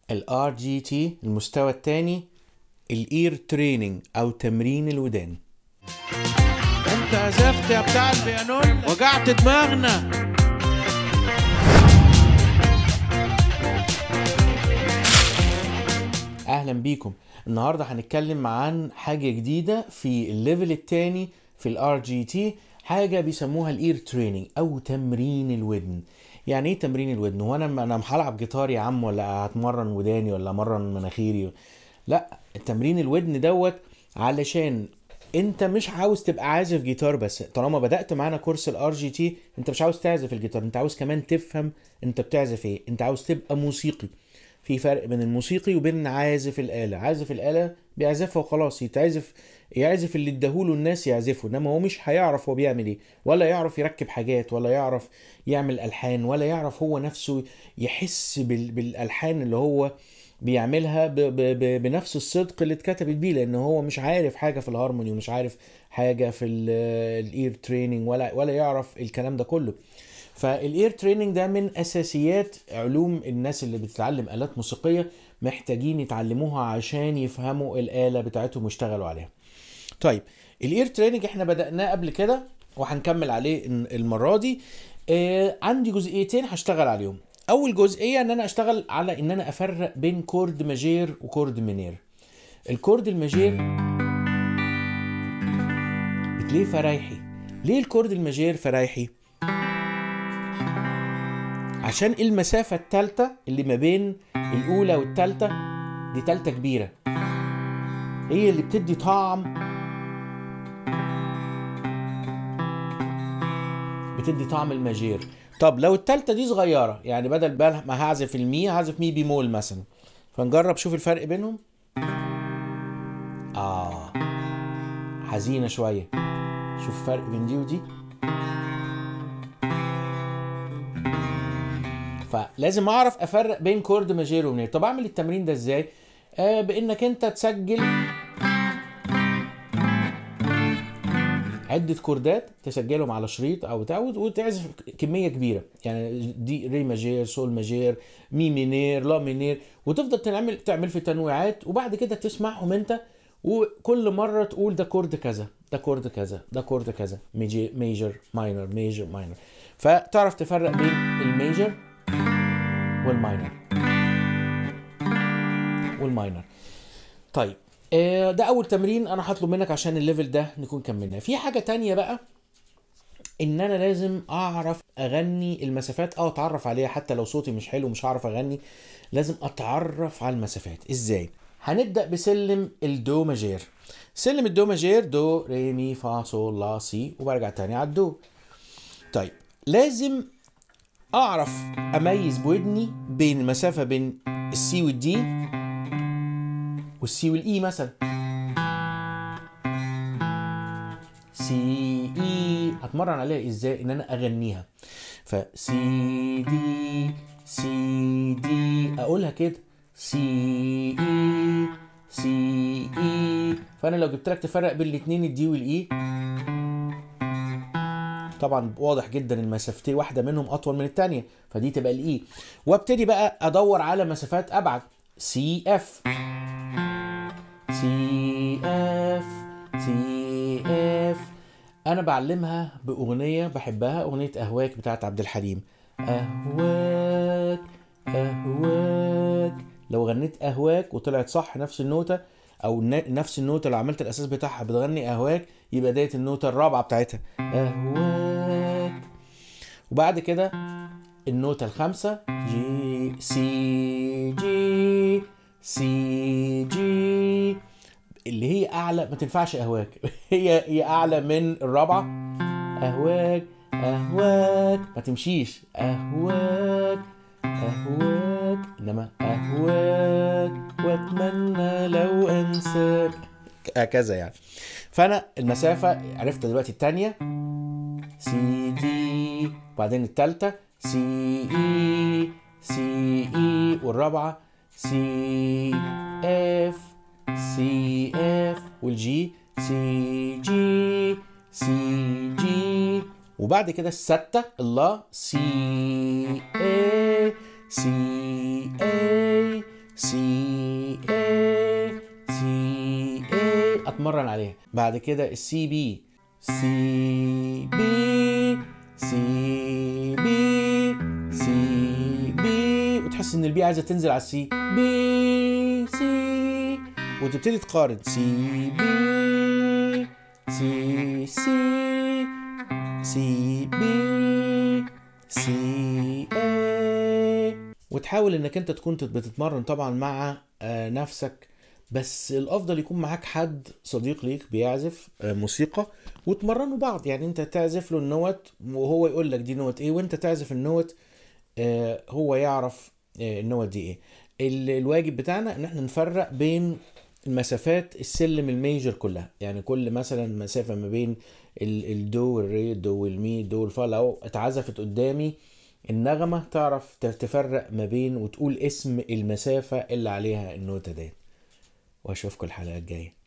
الار جي تي المستوى الثاني الاير تريننج او تمرين الودان انت عزفت يا بتاع البيانون وجعت دماغنا اهلا بيكم النهارده هنتكلم عن حاجه جديده في الليفل الثاني في الار جي تي حاجه بيسموها الاير تريننج او تمرين الودن يعني ايه تمرين الودن هو انا انا هلعب جيتار يا عم ولا هتمرن وداني ولا امرن مناخيري لا التمرين الودن دوت علشان انت مش عاوز تبقى عازف جيتار بس طالما بدات معانا كورس الار جي تي انت مش عاوز تعزف الجيتار انت عاوز كمان تفهم انت بتعزف ايه انت عاوز تبقى موسيقي في فرق بين الموسيقي وبين عازف الآلة عازف الآلة بيعزفها وخلاص يتعزف يعزف اللي اداهوله الناس يعزفه انما هو مش هيعرف هو بيعمل ايه ولا يعرف يركب حاجات ولا يعرف يعمل الحان ولا يعرف هو نفسه يحس بال... بالالحان اللي هو بيعملها ب... ب... ب... بنفس الصدق اللي اتكتبت بيه لان هو مش عارف حاجه في الهارموني ومش عارف حاجه في الاير تريننج ولا ولا يعرف الكلام ده كله فالاير تريننج ده من اساسيات علوم الناس اللي بتتعلم الات موسيقيه محتاجين يتعلموها عشان يفهموا الاله بتاعتهم ويشتغلوا عليها طيب الاير تريننج احنا بدأناه قبل كده وهنكمل عليه المره دي آه عندي جزئيتين هشتغل عليهم اول جزئيه ان انا اشتغل على ان انا افرق بين كورد ماجير وكورد مينير الكورد الماجير بتلاقيه فرايحي ليه الكورد الماجير فرايحي عشان المسافة التالتة اللي ما بين الأولى والتالتة دي تالتة كبيرة هي اللي بتدي طعم بتدي طعم الماجير طب لو التالتة دي صغيرة يعني بدل ما هعزف المي هعزف مي بيمول مثلا فنجرب شوف الفرق بينهم آه حزينة شوية شوف الفرق بين دي ودي فلازم اعرف افرق بين كورد ماجير ومنير طب اعمل التمرين ده ازاي آه بانك انت تسجل عدة كوردات تسجلهم على شريط او بتاع وتعزف كمية كبيرة يعني دي ري ماجير سول ماجير مي مينير لا مينير وتفضل تعمل تعمل في تنويعات وبعد كده تسمعهم انت وكل مرة تقول ده كورد كذا ده كورد كذا ده كورد كذا ميجر ماينر ميجر ماينر فتعرف تفرق بين الميجر والماينر والماينر طيب ده اول تمرين انا هطلب منك عشان الليفل ده نكون كملناه في حاجه تانية بقى ان انا لازم اعرف اغني المسافات اه اتعرف عليها حتى لو صوتي مش حلو مش هعرف اغني لازم اتعرف على المسافات ازاي هنبدا بسلم الدو ماجير سلم الدو ماجير دو ري مي فا صول لا سي وبرجع تاني على الدو طيب لازم اعرف اميز بودني بين المسافه بين السي والدي والسي والاي مثلا سي اي هتمرن عليها ازاي ان انا اغنيها فسي دي سي دي اقولها كده سي اي سي اي فانا لو جبت لك تفرق بين الاثنين الدي والاي طبعا واضح جدا المسافتين واحده منهم اطول من الثانيه فدي تبقى الاي وابتدي بقى ادور على مسافات ابعد سي اف سي اف سي اف انا بعلمها باغنيه بحبها اغنيه اهواك بتاعت عبد الحليم اهواك اهواك لو غنيت اهواك وطلعت صح نفس النوته او نفس النوتة اللي عملت الاساس بتاعها بتغني اهواك يبقى ديت النوتة الرابعة بتاعتها اهواك وبعد كده النوتة الخامسة جي سي جي سي جي اللي هي اعلى ما تنفعش اهواك هي هي اعلى من الرابعة اهواك اهواك ما تمشيش اهواك اهواك انما اهواك واتمنى لو انساك هكذا يعني فانا المسافه عرفت دلوقتي الثانيه سي دي وبعدين الثالثه سي اي سي اي والرابعه سي اف سي اف والجي سي جي سي جي وبعد كده الستة اللا سي اي سي اي سي اي سي اي اتمرن عليها بعد كده السي بي سي بي سي بي سي بي وتحس ان البي عايزه تنزل على السي بي سي وتبتدي تقارن سي بي سي سي سي بي سي اي وتحاول انك انت تكون تت- بتتمرن طبعا مع آه، نفسك بس الافضل يكون معاك حد صديق ليك بيعزف آه، موسيقى وتمرنوا بعض يعني انت تعزف له النوت وهو يقول لك دي نوت ايه وانت تعزف النوت آه، هو يعرف آه، النوت دي ايه ال- الواجب بتاعنا ان احنا نفرق بين المسافات السلم الميجر كلها يعني كل مثلا مسافة ما بين ال- الدو والري الدو والمي الدو والفا لو اتعزفت قدامي النغمة تعرف ت- تفرق ما بين وتقول اسم المسافة اللي عليها النوتة ديت واشوفكم الحلقة الجاية